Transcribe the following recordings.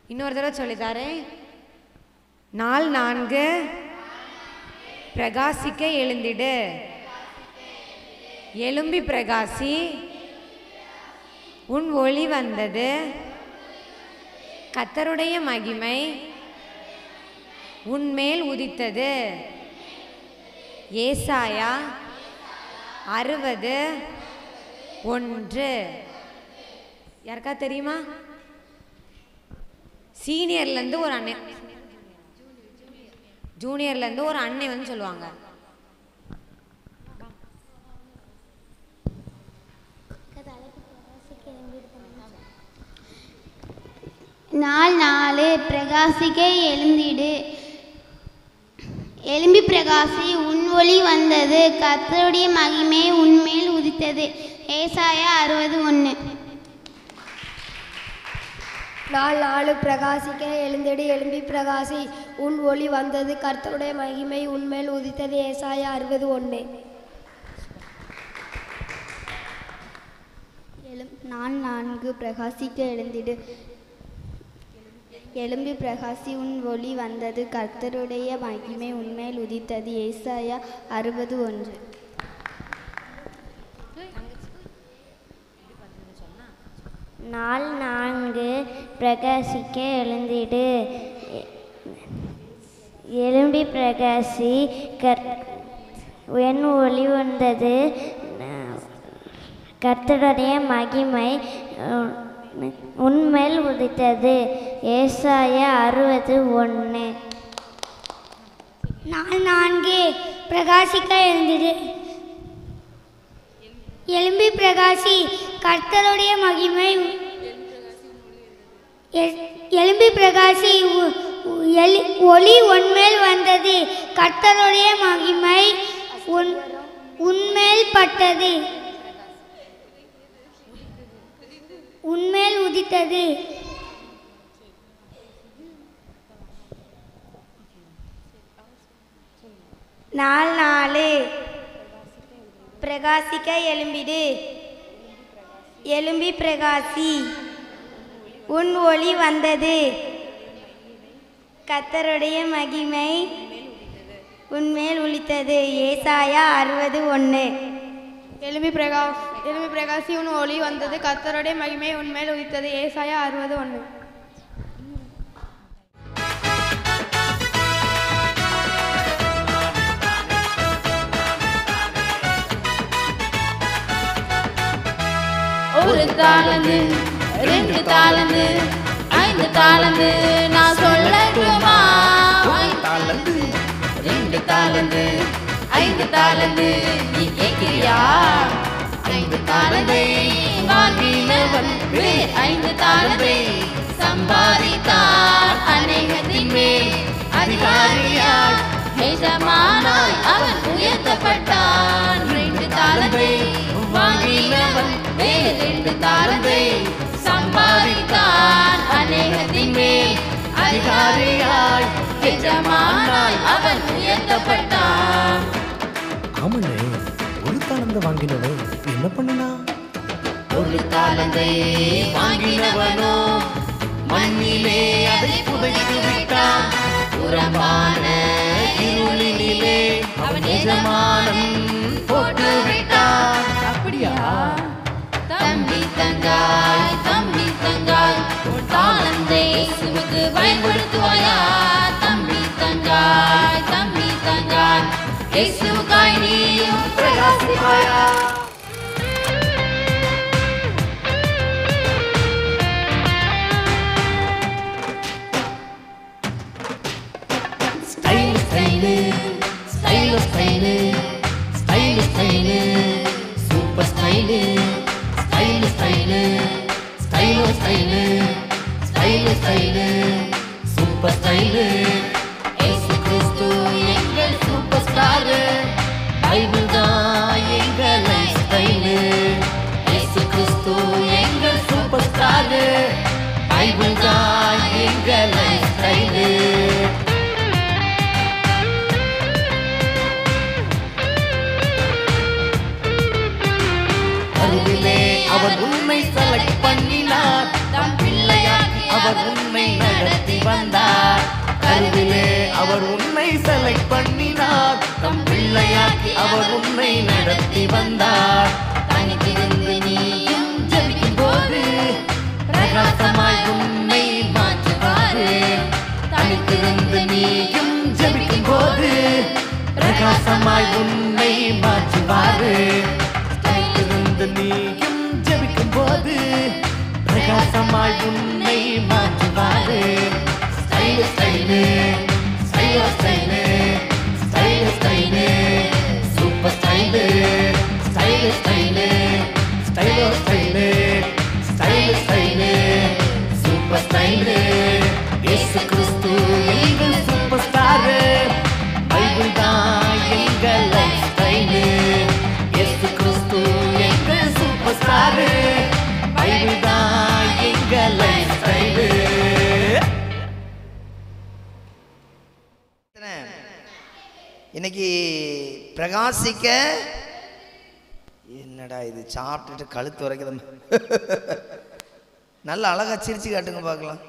இன்னொரு தடவை சொல்லித்தாரேன் நாள் நான்கு பிரகாசிக்க எழுந்திடு எலும்பி பிரகாசி உன் ஒளி வந்தது கத்தருடைய மகிமை உன்மேல் உதித்தது ஏசாயா அறுபது ஒன்று யாருக்கா தெரியுமா சீனியர்லேருந்து ஒரு அண்ணன் ஜூனியர்லேருந்து ஒரு அண்ணன் வந்து சொல்லுவாங்க நாள் நாலு பிரகாசிக்க எழுந்திடு எலும்பி பிரகாசி உன் ஒளி வந்தது கர்த்தருடைய மகிமை உன்மேல் உதித்தது ஏசாயா அறுபது ஒன்று நாள் நாளு பிரகாசிக்க எழுந்திடு எழும்பி பிரகாசி உன் ஒளி வந்தது கர்த்தருடைய மகிமை உன்மேல் உதித்தது ஏசாயா அறுபது ஒன்று எழும் நாள் நான்கு பிரகாசிக்க எழுந்திடு எலும்பி பிரகாசி உன் ஒளி வந்தது கர்த்தருடைய மகிமை உன்மேல் உதித்தது ஏசாயா அறுபது ஒன்று நாள் நான்கு பிரகாசிக்க எழுந்திடு எ- எழும்பி பிரகாசி கர் என் ஒளி வந்தது கர்த்தருடைய மகிமை உ- உன்மேல் உதித்தது ஏசாயா அறுபது ஒன்று நாள் நான்கு பிரகாசிக்க எழுந்திடு எலும்பி பிரகாசி கர்த்தருடைய மகிமை எ- எலும்பி பிரகாசி உ- உ- எலி- ஒளி உன்மேல் வந்தது கர்த்தருடைய மகிமை உன் உன்மேல் பட்டது உன்மேல் உதித்தது நாள் நாலு பிரகாசிக்க எலும்பிடு எலும்பி பிரகாசி உன் ஒளி வந்தது கத்தருடைய மகிமை உன்மேல் ஒளித்தது ஏசாயா அறுபது ஒன்று எலும்பி பிரகாஷ் எலும்பி பிரகாசி உன் ஒளி வந்தது கர்த்தருடைய மகிமை உன்மேல் உதித்தது ஏசாயா அறுபது ஒன்று ஒரு தாளந்து ரெண்டு தாளந்து ஐந்து தாளந்து நான் சொல்லட்டுமா தாளந்து ரெண்டு தாளந்து ஐந்து தாளந்து நீ கேட்கிறியா ஐந்து தாளந்தை வாங்கினவன் வேர் ஐந்து தாளந்தை சம்பாதித்தான் அநேகத்தின் மேல் அதிகாரியாய் எஜமானாய் அவன் உயர்த்தப்பட்டான் ரெண்டு தாளந்தை வாங்கினவன் வேறு ரெண்டு தாளந்தை சம்பாதித்தான் அநேகத்தின் மேல் அதிகாரியாய் எஜமானாய் அவன் உயர்த்தப்பட்டான் ஆமாண்ணே ஒரு தாளந்த வாங்கினவன் என்ன பண்ணுனா ஒரு தாளந்தை வாங்கினவனோ மண்ணிலே அதை புதைத்து விட்டான் புறம்பான இருளினிலே அவன் எஜமானன் போட்டு விட்டான் அப்படியா தம்பி தங்காய் தம்பி தங்காய் உன் தாளந்தை சுவுக்கு பயன்படுத்துவாயா தம்பி தங்காய் தம்பி தங்காய் இயேசுக்காய் நீயும் பிரகாசிப்பாயா style style style style style style super style style style style style style style super style ஏசு கிறிஸ்து எங்கள் சூப்பர் ஸ்டார் பைபிள் தான் எங்கள் லைஃப் ஸ்டைலு ஏசு கிறிஸ்து எங்கள் சூப்பர் ஸ்டார் பைபிள் தான் எங்கள் லைஃப் ஸ்டைலு கருவிலே அவர் உண்மை செலக்ட் பண்ணினார் தம் பிள்ளையாக்கி அவர் உண்மை உன்னை நடத்தி வந்தார் கருவிலே அவர் உன்னை செலக்ட் பண்ணினார் தம் பிள்ளையாக்கி அவர் உன்னை நடத்தி வந்தார் தனித்திருந்து நீயும் ஜெபிக்கும் போது பிரகாசமாய் உன்னை மாற்றுவாரு தனித்திருந்து நீயும் ஜெபிக்கும் போது பிரகாசமாய் உன்னை மாற்றுவாரு தனித்திருந்து நீயும் ஜெபிக்கும் போது பிரகாசமாய் உன்னை மாற்றுவாரு ஸ்டைலு ஸ்டைலு ஸ்டைலோ style style style super style style style ஸ்டைலோ style style style super style இயேசு கிறிஸ்து எங்கள் சூப்பர் ஸ்டாரு பைபிள் தான் எங்கள் லைஃப் ஸ்டைலு இயேசு கிறிஸ்து எங்கள் சூப்பர் ஸ்டாரு பைபிள் தான் எங்கள் லைஃப் ஸ்டைலு இன்னைக்கு பிரகாசிக்க என்னடா இது சாப்பிட்டுட்டு கழுத்து வரைக்கும் நல்ல அழகா சிரிச்சு காட்டுங்க பார்க்கலாம்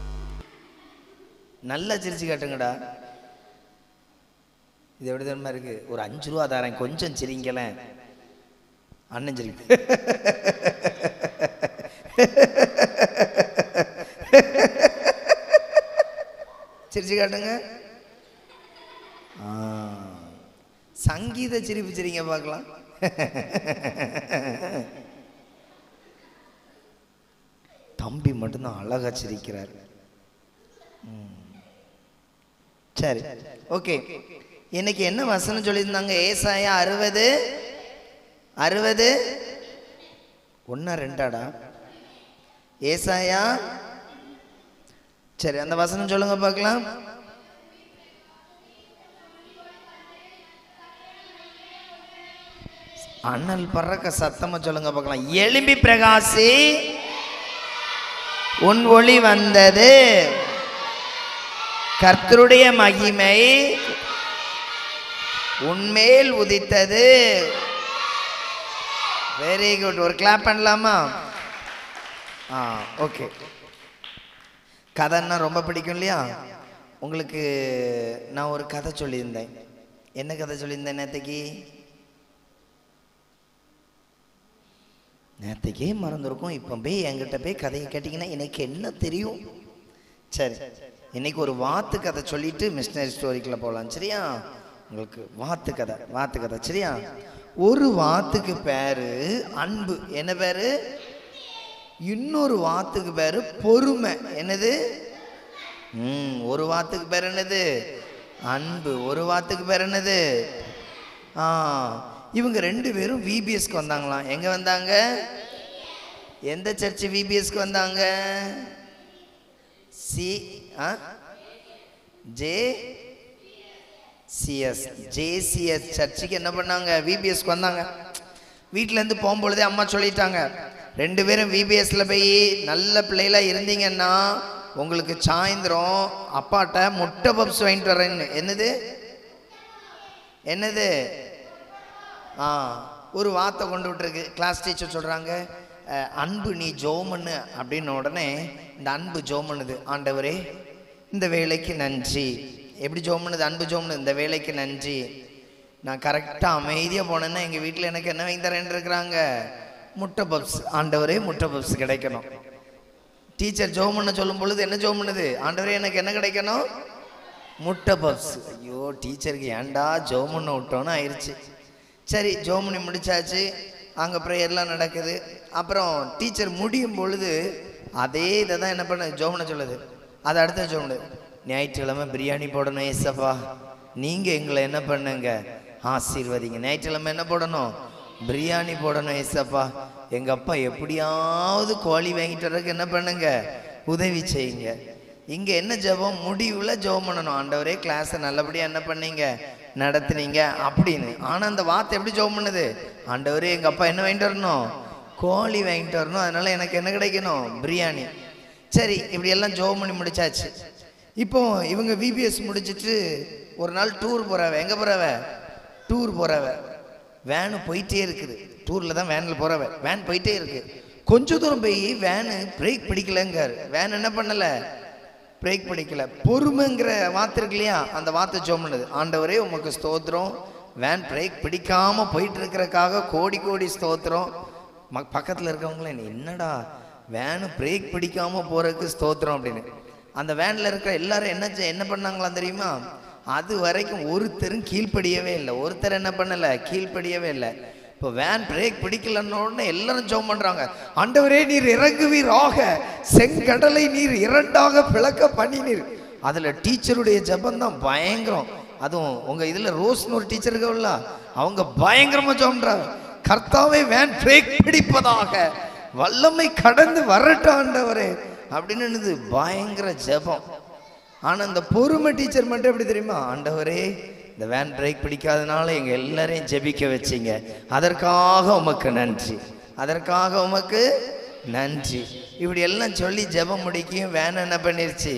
நல்லா சிரிச்சு காட்டுங்கடா இது எப்படி தெரியுமா இருக்கு ஒரு அஞ்சு ரூபா தரேன் கொஞ்சம் சிரிங்களேன் அண்ணன் சிரிப்பு சிரிச்சு காட்டுங்க ஆ. சங்கீத சிரிப்பு சிரிங்க பார்க்கலாம் தம்பி மட்டும்தான் அழகா சிரிக்கிறார் ம். சரி ஓகே இன்னைக்கு என்ன வசனம் சொல்லியிருந்தாங்க ஏசாயா அறுபது அறுபது ஒன்றா ரெண்டாடா ஏசாயா சரி அந்த வசனம் சொல்லுங்க பார்க்கலாம் அண்ணல் பறக்க சத்தமா சொல்லுங்க பார்க்கலாம் எலும்பி பிரகாசி உன் ஒளி வந்தது கர்த்தருடைய மகிமை உன்மேல் உதித்தது வெரி குட் ஒரு கிளாப் பண்ணலாமா ஆ ஓகே கதைன்னா ரொம்ப பிடிக்கும் இல்லையா உங்களுக்கு நான் ஒரு கதை சொல்லியிருந்தேன் என்ன கதை சொல்லியிருந்தேன் நேற்றுக்கு நேற்றுக்கே மறந்துருக்கும் இப்போ போய் என்கிட்ட போய் கதையை கேட்டிங்கன்னா எனக்கு என்ன தெரியும் சரி இன்னைக்கு ஒரு வாத்து கதை சொல்லிட்டு மிஷினரி ஸ்டோரிக்குள்ள போகலாம் சரியா உங்களுக்கு வாத்து கதை வாத்து கதை சரியா ஒரு வாத்துக்கு பேரு அன்பு என்ன பேரு இன்னொரு வாத்துக்கு பேரு பொறுமை என்னது ம் ஒரு வாத்துக்கு பேர் என்னது அன்பு ஒரு வாத்துக்கு பேர் என்னது ஆ இவங்க ரெண்டு பேரும் விபிஎஸ்க்கு வந்தாங்களாம் எங்க வந்தாங்க எந்த சர்ச் விபிஎஸ்க்கு வந்தாங்க சி ஆ ஜே சிஎஸ் ஜேசிஎஸ் சர்ச்சுக்கு என்ன பண்ணாங்க விபிஎஸ்க்கு வந்தாங்க வீட்டிலேருந்து போகும்பொழுதே அம்மா சொல்லிட்டாங்க ரெண்டு பேரும் விபிஎஸ்ல போய் நல்ல பிள்ளைகளா இருந்தீங்கன்னா உங்களுக்கு சாயந்தரம் அப்பாட்ட முட்டை பப்ஸ் வாங்கிட்டு வரேன்னு என்னது என்னது ஆ ஒரு வார்த்தை கொண்டு விட்டுருக்கு கிளாஸ் டீச்சர் சொல்கிறாங்க அன்பு நீ ஜோமன்னு அப்படின்ன உடனே இந்த அன்பு ஜோமனுது ஆண்டவரே இந்த வேலைக்கு நன்றி எப்படி ஜோமனுது அன்பு ஜோமனு இந்த வேலைக்கு நன்றி நான் கரெக்டாக அமைதியாக போனேன்னா எங்கள் வீட்டில் எனக்கு என்ன வாங்கி தரேன்னு இருக்கிறாங்க முட்டை பப்ஸ் ஆண்டவரே முட்டை பப்ஸ் கிடைக்கணும் டீச்சர் ஜோம் பண்ண சொல்லும் பொழுது என்ன ஜோம் பண்ணுது ஆண்டவரே எனக்கு என்ன கிடைக்கணும் முட்டை பப்ஸ் ஐயோ டீச்சருக்கு ஏன்டா ஜோம் பண்ண விட்டோன்னு ஆயிடுச்சு சரி ஜோம் பண்ணி முடிச்சாச்சு அங்கே ப்ரேயர்லாம் நடக்குது அப்புறம் டீச்சர் முடியும் பொழுது அதே இதை தான் என்ன பண்ண ஜோம் பண்ண சொல்லுது அதை அடுத்த ஜோம் பண்ணுது ஞாயிற்றுக்கிழமை பிரியாணி போடணும் ஏசப்பா நீங்கள் எங்களை என்ன பண்ணுங்க ஆசீர்வதிங்க ஞாயிற்றுக்கிழமை என்ன போடணும் பிரியாணி போடணும் ஏசப்பா எங்கள் அப்பா எப்படியாவது கோழி வாங்கிட்டு வர்றதுக்கு என்ன பண்ணுங்க உதவி செய்யுங்க இங்கே என்ன ஜெபம் முடிவுல ஜெபம் பண்ணணும் ஆண்டவரே கிளாஸை நல்லபடியாக என்ன பண்ணீங்க நடத்துனீங்க அப்படின்னு ஆனால் அந்த வார்த்தை எப்படி ஜெபம் பண்ணுது ஆண்டவரே எங்கள் அப்பா என்ன வாங்கிட்டு வரணும் கோழி வாங்கிட்டு வரணும் அதனால எனக்கு என்ன கிடைக்கணும் பிரியாணி சரி இப்படி எல்லாம் ஜெபம் பண்ணி முடிச்சாச்சு இப்போ இவங்க விபிஎஸ் முடிச்சிட்டு ஒரு நாள் டூர் போறவ எங்க போறவ டூர் போறவ வேனு போயிட்டே இருக்குது டூர்ல தான் வேனில் போறவ வேன் போயிட்டே இருக்கு கொஞ்ச தூரம் போய் வேனு பிரேக் பிடிக்கலங்காரு வேன் என்ன பண்ணல பிரேக் பிடிக்கல பொறுமைங்கிற வார்த்தை இருக்கு இல்லையா அந்த வார்த்தை ஜோம் பண்ணுது ஆண்டவரே உமக்கு ஸ்தோத்திரம் வேன் பிரேக் பிடிக்காம போயிட்டு இருக்கிறக்காக கோடி கோடி ஸ்தோத்திரம் ம பக்கத்தில் இருக்கவங்களே "நீ என்னடா வேனு பிரேக் பிடிக்காம போறதுக்கு ஸ்தோத்திரம் அப்படின்னு அந்த வேனில் இருக்கிற எல்லாரும் என்ன செ- என்ன பண்ணாங்களாம் தெரியுமா அது வரைக்கும் ஒருத்தரும் கீழ்ப்படியவே இல்லை ஒருத்தர் என்ன பண்ணலை கீழ்ப்படியவே இல்லை இப்போ வேன் பிரேக் பிடிக்கலன்ன உடனே எல்லாரும் ஜெபம் பண்றாங்க ஆண்டவரே நீர் இறங்குவீர் ஆக செங்கடலை நீர் இரண்டாக பிளக்க பண்ணினீர் அதுல டீச்சருடைய ஜெபம் தான் பயங்கரம் அதுவும் உங்க இதுல ரோஸ்னு ஒரு டீச்சர் இருக்கவங்கள அவங்க பயங்கரமா ஜெபம்ன்றாங்க கர்த்தாவே வேன் பிரேக் பிடிப்பதாக வல்லமை கடந்து வரட்டும் ஆண்டவரே அப்படின்னு என்னது பயங்கர ஜெபம் ஆனா இந்த பொறுமை டீச்சர் மட்டும் எப்படி தெரியுமா ஆண்டவரே இந்த வேன் பிரேக் பிடிக்காதனால எங்க எல்லாரையும் ஜெபிக்க வச்சீங்க அதற்காக உமக்கு நன்றி அதற்காக உமக்கு நன்றி இப்படி எல்லாம் சொல்லி ஜெபம் முடிக்கும் வேன் என்ன பண்ணிருச்சு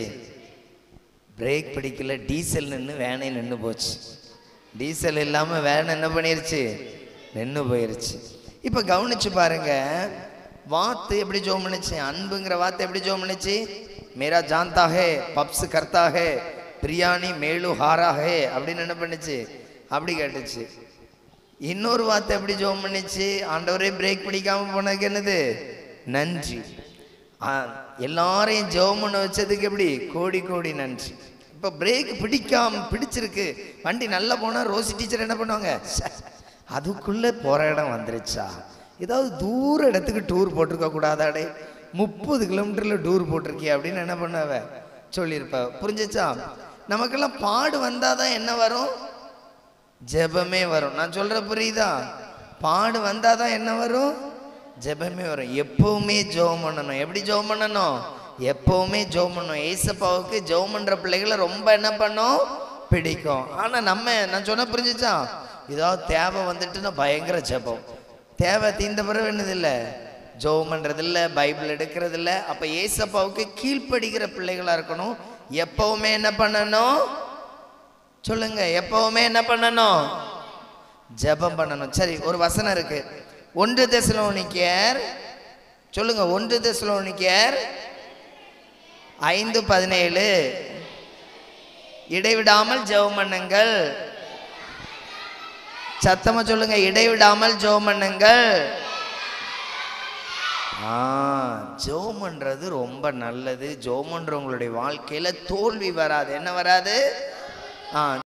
பிரேக் பிடிக்கல டீசல் நின்று வேனே நின்று போச்சு டீசல் இல்லாமல் வேன் என்ன பண்ணிருச்சு நின்று போயிருச்சு இப்போ கவனிச்சு பாருங்க வாத்து எப்படி ஜோம் பண்ணுச்சு அன்புங்கிற வார்த்தை எப்படி ஜோம் பண்ணுச்சு மேரா ஜான்தா ஹே பப்ஸ் கர்த்தா ஹே பிரியாணி மேலு ஹாரா ஹே அப்படின்னு என்ன பண்ணுச்சு அப்படி கேட்டுச்சு இன்னொரு வார்த்தை எப்படி ஜோம் பண்ணுச்சு ஆண்டவரே பிரேக் பிடிக்காம போனதுக்கு என்னது நன்றி ஆ, எல்லாரையும் ஜெபம் பண்ண வச்சதுக்கு எப்படி கோடி கோடி நன்றி இப்போ பிரேக் பிடிக்காம பிடிச்சிருக்கு வண்டி நல்லா போனால் ரோசி டீச்சர் என்ன பண்ணுவாங்க ச்சே, அதுக்குள்ளே போகிற இடம் வந்துருச்சா ஏதாவது தூர இடத்துக்கு டூர் போட்டிருக்க கூடாதாடே முப்பது கிலோமீட்டரில் டூர் போட்டிருக்கிய அப்படின்னு என்ன பண்ணாவ சொல்லியிருப்ப புரிஞ்சுச்சா நமக்கெல்லாம் பாடு வந்தால் தான் என்ன வரும் ஜெபமே வரும் நான் சொல்ற புரியுதா பாடு வந்தாதான் என்ன வரும் ஜெபமே வரும் எப்பவுமே ஜெபம் பண்ணணும் எப்படி ஜெபம் பண்ணணும் எப்பவுமே ஜெபம் பண்ணணும் ஏசப்பாவுக்கு ஜெபம் பண்ற பிள்ளைகளை ரொம்ப என்ன பண்ணும் பிடிக்கும் ஆனா நம்ம நான் சொன்ன புரிஞ்சுச்சா ஏதாவது தேவை வந்துட்டுன்னா பயங்கர ஜெபம் தேவை தீர்ந்த பிறகு என்னது இல்லை ஜெபம் பண்றது இல்ல பைபிள் எடுக்கிறது இல்ல அப்ப ஏசப்பாவுக்கு கீழ்ப்படுகிற பிள்ளைகளா இருக்கணும் எப்பவுமே என்ன பண்ணணும் சொல்லுங்க எப்பவுமே என்ன பண்ணணும் ஜெபம் பண்ணணும் சரி ஒரு வசனம் இருக்கு ஒன்று தெசலோனிக்கேர் சொல்லுங்க ஒன்று தெசலோனிக்கேர் ஐந்து பதினேழு இடைவிடாமல் ஜெபம் பண்ணுங்கள் சத்தமா சொல்லுங்க இடைவிடாமல் ஜெபம் பண்ணுங்கள் ஆ ஜெபம் பண்றது ரொம்ப நல்லது ஜெபம் பண்றவங்களுடைய வாழ்க்கையில தோல்வி வராது என்ன வராது ஆ